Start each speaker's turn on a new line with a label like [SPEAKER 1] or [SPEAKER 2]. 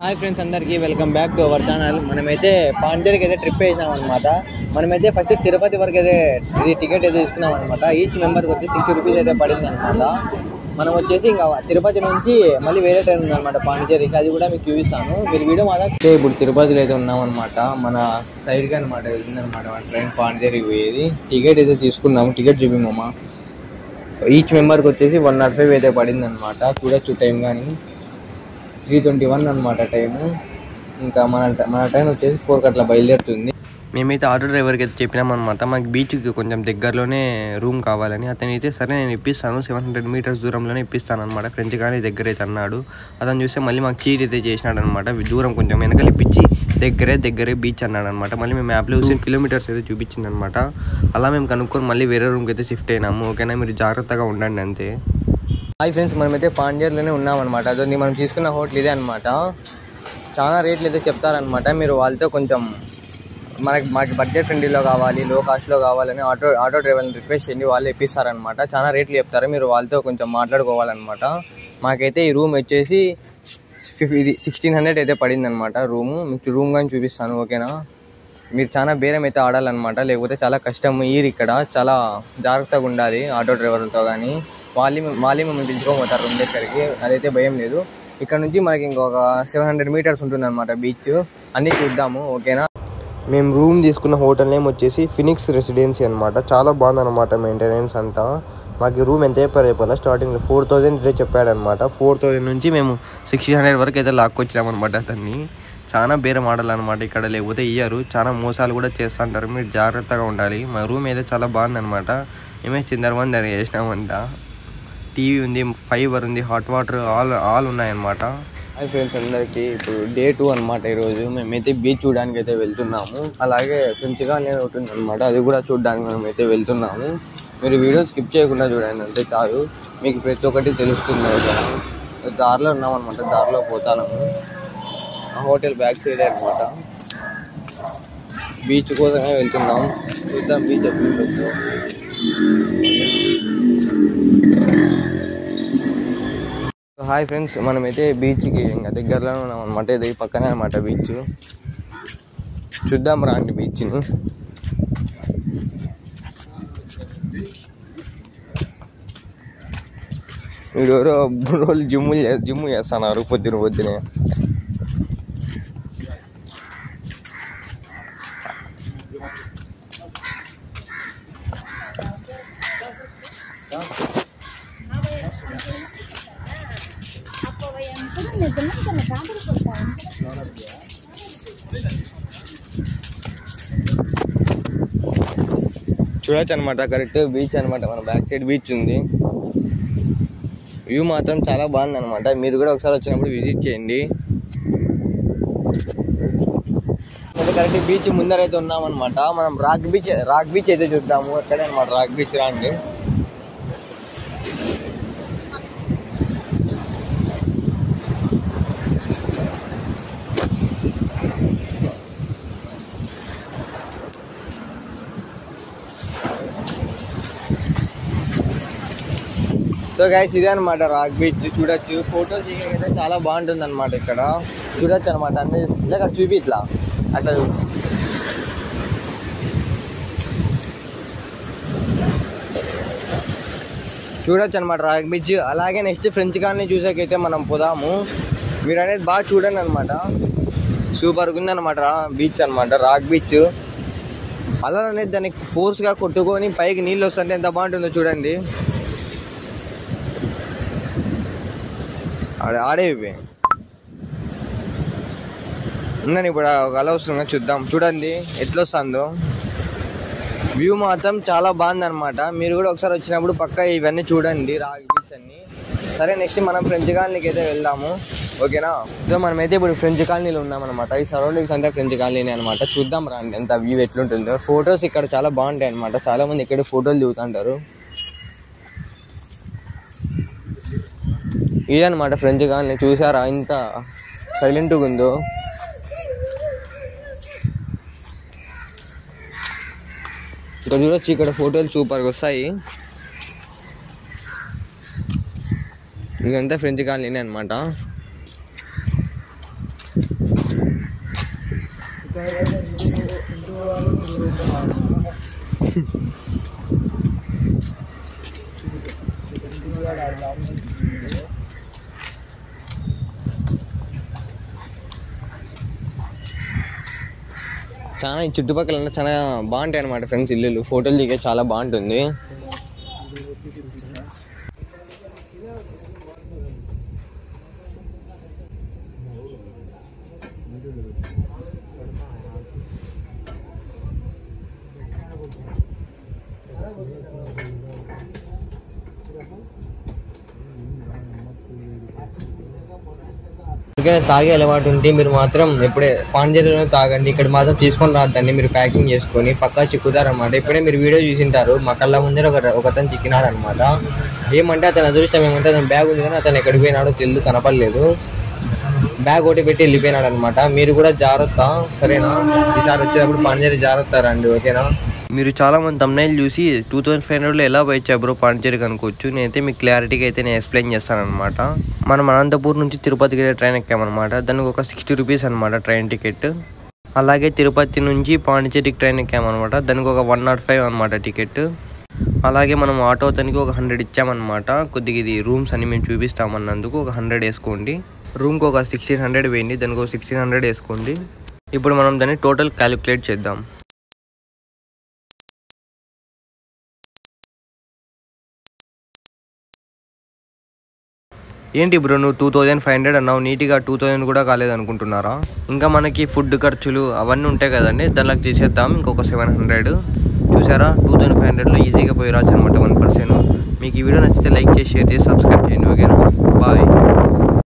[SPEAKER 1] Hi friends అందరికీ welcome back to our channel మనమైతే పాండిచేరికి అయితే ట్రిప్ వేసినాం అనమాట మనమైతే ఫస్ట్ తిరుపతి వరకు అయితే ఇది టికెట్ అయితే తీసుకున్నాం అనమాట ఈచ్ మెంబర్కి వచ్చి సిక్స్టీ రూపీస్ అయితే పడింది అనమాట మనం వచ్చేసి ఇంకా తిరుపతి నుంచి మళ్ళీ వేరే ట్రైన్ ఉందన్నమాట పాండిచేరికి అది కూడా మీకు చూపిస్తాను మీరు వీడియో మాత్రం అంటే ఇప్పుడు తిరుపతిలో అయితే ఉన్నాం అనమాట మన సైడ్కి అనమాట వెళ్తుందన్నమాట మన ట్రైన్ పాండిచేరికి పోయేది టికెట్ అయితే తీసుకున్నాము టికెట్ చూపిమ్మా ఈచ్ మెంబర్కి వచ్చేసి వన్ నాట్ ఫైవ్ అయితే పడింది అనమాట చూడొచ్చు టైం కానీ త్రీ ట్వంటీ వన్ అనమాట టైము ఇంకా మన మన టైం వచ్చేసి ఫోర్కి అట్లా బయలుదేరుతుంది
[SPEAKER 2] మేమైతే ఆటో డ్రైవర్కి అయితే చెప్పినామన్నమాట మాకు బీచ్కి కొంచెం దగ్గరలోనే రూమ్ కావాలని అతను అయితే సరే నేను ఇప్పిస్తాను సెవెన్ హండ్రెడ్ మీటర్స్ దూరంలోనే ఇప్పిస్తాను అనమాట ఫ్రెంచ్ కానీ దగ్గర అయితే అన్నాడు అతను చూస్తే మళ్ళీ మాకు చీట్ అయితే చేసినాడు అనమాట దూరం కొంచెం వెనకాల ఇప్పించి దగ్గరే దగ్గరే బీచ్ అన్నాడు అనమాట మళ్ళీ మేము యాప్లో చూసి కిలోమీటర్స్ అయితే చూపించింది అనమాట అలా మేము కనుక్కొని మళ్ళీ వేరే రూమ్కి అయితే షిఫ్ట్ అయినాము ఓకేనా మీరు జాగ్రత్తగా ఉండండి అంతే
[SPEAKER 1] హాయ్ ఫ్రెండ్స్ మనమైతే పాండియర్లోనే ఉన్నామన్నమాట అదే మనం తీసుకున్న హోటల్ ఇదే అనమాట చాలా రేట్లు అయితే చెప్తారనమాట మీరు వాళ్ళతో కొంచెం మనకి మాకు బడ్జెట్ ఫ్రెండ్లీలో కావాలి లో కాస్ట్లో కావాలని ఆటో ఆటో డ్రైవర్ని రిక్వెస్ట్ చేయండి వాళ్ళు ఇప్పిస్తారనమాట చాలా రేట్లు చెప్తారు మీరు వాళ్ళతో కొంచెం మాట్లాడుకోవాలన్నమాట మాకైతే ఈ రూమ్ వచ్చేసి ఫిఫ్- ఇది సిక్స్టీన్ హండ్రెడ్ అయితే పడింది అనమాట రూము మీకు రూమ్ కానీ చూపిస్తాను ఓకేనా మీరు చాలా బేరం అయితే ఆడాలన్నమాట లేకపోతే చాలా కష్టం ఈరు ఇక్కడ చాలా జాగ్రత్తగా ఉండాలి ఆటో డ్రైవర్లతో కానీ వాళ్ళు వాళ్ళే మిమ్మల్ని పిలుచుకోపోతారు రూమ్ దగ్గరికి అదైతే భయం లేదు ఇక్కడ నుంచి మనకి ఇంకొక సెవెన్ హండ్రెడ్ మీటర్స్ ఉంటుందన్నమాట బీచ్ అన్నీ చూద్దాము ఓకేనా
[SPEAKER 2] మేము రూమ్ తీసుకున్న హోటల్ నేమ్ వచ్చేసి ఫినిక్స్ రెసిడెన్సీ అనమాట చాలా బాగుందన్నమాట మెయింటెనెన్స్ అంతా మాకు రూమ్ ఎంత చెప్పారు చెప్పాలా స్టార్టింగ్ ఫోర్ థౌజండ్ అయితే చెప్పాడనమాట ఫోర్ థౌజండ్ నుంచి మేము సిక్స్టీన్ హండ్రెడ్ వరకు అయితే లాక్కొచ్చామన్నమాట అతన్ని చాలా బేరం ఆడాలన్నమాట ఇక్కడ లేకపోతే ఇయ్యారు చాలా మోసాలు కూడా చేస్తుంటారు మీరు జాగ్రత్తగా ఉండాలి మా రూమ్ అయితే చాలా బాగుందన్నమాట మేమే చిందరమంది అది చేసినామంట టీవీ ఉంది ఫైబర్ ఉంది హాట్ వాటర్ ఆల్ ఆల్ ఉన్నాయన్నమాట
[SPEAKER 1] హాయ్ ఫ్రెండ్స్ అందరికీ ఇప్పుడు డే టూ అనమాట ఈరోజు మేమైతే బీచ్ చూడడానికి అయితే వెళ్తున్నాము అలాగే ఫ్రెండ్స్గా నేను ఉంటుంది అనమాట అది కూడా చూడడానికి మేమైతే వెళ్తున్నాము మీరు వీడియో స్కిప్ చేయకుండా చూడండి అంటే చాలు మీకు ప్రతి ఒక్కటి తెలుస్తుంది ఓకేనా? దారిలో ఉన్నామన్నమాట దారిలో పోతాము ఆ హోటల్ బ్యాక్ సైడే అనమాట బీచ్ కోసమే వెళ్తున్నాం చూద్దాం బీచ్ ఎప్పుడు ఉంటుందో. హాయ్ ఫ్రెండ్స్ మనమైతే బీచ్కి ఇంకా దగ్గరలోనే ఉన్నాం అనమాట ఇది పక్కనే అనమాట బీచ్ చూద్దాం రాండి బీచ్ని వీడు ఎవరో రోజులు జిమ్ జిమ్ చేస్తున్నారు పొద్దున పొద్దునే చూడొచ్చు అనమాట కరెక్ట్ బీచ్ అనమాట మన బ్యాక్ సైడ్ బీచ్ ఉంది వ్యూ మాత్రం చాలా బాగుంది అనమాట మీరు కూడా ఒకసారి వచ్చినప్పుడు విజిట్ చేయండి అయితే కరెక్ట్ బీచ్ ముందర అయితే ఉన్నామన్నమాట మనం రాక్ బీచ్ రాక్ బీచ్ అయితే చూద్దాము అక్కడే అనమాట రాక్ బీచ్ రాండి సో గైస్ ఇదే అనమాట రాక్ బీచ్ చూడొచ్చు ఫోటోస్ అయితే చాలా బాగుంటుంది అనమాట ఇక్కడ చూడొచ్చు అనమాట అన్ని లేక చూపి ఇట్లా అట్లా చూ- చూడొచ్చు అనమాట రాక్ బీచ్ అలాగే నెక్స్ట్ ఫ్రెంచ్ కాలనీ చూసాకైతే మనం పోదాము మీరు అనేది బాగా చూడండి అనమాట సూపర్గా ఉందన్నమాట బీచ్ అనమాట రాక్ బీచ్ అలా అనేది దానికి ఫోర్స్గా కొట్టుకొని పైకి నీళ్ళు వస్తుంటే ఎంత బాగుంటుందో చూడండి ఆడ ఆడే ఇవి ఉన్నాను ఇప్పుడు ఒక అలా వస్తుందా చూద్దాం చూడండి ఎట్లా వస్తుందో వ్యూ మాత్రం చాలా బాగుంది అనమాట మీరు కూడా ఒకసారి వచ్చినప్పుడు పక్క ఇవన్నీ చూడండి రాగి బీచ్ అన్ని సరే నెక్స్ట్ మనం ఫ్రెంచ్ కాలనీకి అయితే వెళ్దాము ఓకేనా సో మనమైతే ఇప్పుడు ఫ్రెంచ్ కాలనీలో ఉన్నామన్నమాట ఈ సరౌండింగ్స్ అంతా ఫ్రెంచ్ కాలనీ అనమాట చూద్దాం రండి ఎంత వ్యూ ఎట్లుంటుందో ఫొటోస్ ఇక్కడ చాలా బాగుంటాయి అనమాట చాలా మంది ఇక్కడ ఫోటోలు దిగుతుంటారు ఇదనమాట ఫ్రెంచ్ కాలనీ చూసారా ఇంత సైలెంట్గా ఉందో ఇక్కడ చూడొచ్చు ఇక్కడ ఫోటోలు సూపర్గా వస్తాయి ఇదంతా ఫ్రెంచ్ కాలనీ అనమాట చాలా ఈ చుట్టుపక్కల ఉన్న చాలా బాగుంటాయి అనమాట ఫ్రెండ్స్ ఇల్లులు ఫోటోలు దిగే చాలా బాగుంటుంది ఎవరికైనా తాగే అలవాటు ఉంటే మీరు మాత్రం ఎప్పుడే పాంజీలోనే తాగండి ఇక్కడ మాత్రం తీసుకొని రాద్దండి మీరు ప్యాకింగ్ చేసుకొని పక్కా చిక్కుతారనమాట ఇప్పుడే మీరు వీడియో చూసింటారు మా కళ్ళ ముందర ఒక ఒక అతను చిక్కినాడు అనమాట ఏమంటే అతని అదృష్టం ఏమంటే అతని బ్యాగ్ ఉంది కానీ అతను ఎక్కడికి పోయినాడో తెలియదు కనపడలేదు బ్యాగ్ ఒకటి పెట్టి వెళ్ళిపోయినాడు అనమాట మీరు కూడా జాగ్రత్త సరేనా ఈసారి వచ్చేటప్పుడు పాంజేరి జాగ్రత్త రండి ఓకేనా
[SPEAKER 2] మీరు చాలా మంది తమ్నైల్ చూసి టూ థౌసండ్ ఫైవ్ హండ్రెడ్లో ఎలా పోయొచ్చా బ్రో పాండిచేరికి అనుకోవచ్చు నేనైతే మీకు క్లారిటీగా అయితే నేను ఎక్స్ప్లెయిన్ చేస్తాను అనమాట మనం అనంతపూర్ నుంచి తిరుపతికి వెళ్ళే ట్రైన్ ఎక్కామన్నమాట దానికి ఒక సిక్స్టీ రూపీస్ అనమాట ట్రైన్ టికెట్ అలాగే తిరుపతి నుంచి పాండిచేరికి ట్రైన్ ఎక్కామన్నమాట దానికి ఒక వన్ నాట్ ఫైవ్ అనమాట టికెట్ అలాగే మనం ఆటో అతనికి ఒక హండ్రెడ్ ఇచ్చామన్నమాట కొద్దిగా ఇది రూమ్స్ అని మేము చూపిస్తామన్నందుకు ఒక హండ్రెడ్ వేసుకోండి రూమ్కి ఒక సిక్స్టీన్ హండ్రెడ్ వేయండి దానికి ఒక సిక్స్టీన్ హండ్రెడ్ వేసుకోండి ఇప్పుడు మనం దాన్ని టోటల్ క్యాలిక్యులేట్ చేద్దాం ఏంటి బ్రో నువ్వు టూ థౌజండ్ ఫైవ్ హండ్రెడ్ అన్నావు నీట్గా టూ థౌజండ్ కూడా కాలేదు అనుకుంటున్నారా ఇంకా మనకి ఫుడ్ ఖర్చులు అవన్నీ ఉంటాయి కదండి దానిలోకి చేసేద్దాం ఇంకొక సెవెన్ హండ్రెడ్ చూసారా టూ థౌజండ్ ఫైవ్ హండ్రెడ్లో ఈజీగా పోయి రావచ్చు అనమాట వన్ పర్సెంట్ మీకు ఈ వీడియో నచ్చితే లైక్ చేసి షేర్ చేసి సబ్స్క్రైబ్ చేయండి ఓకేనా బాయ్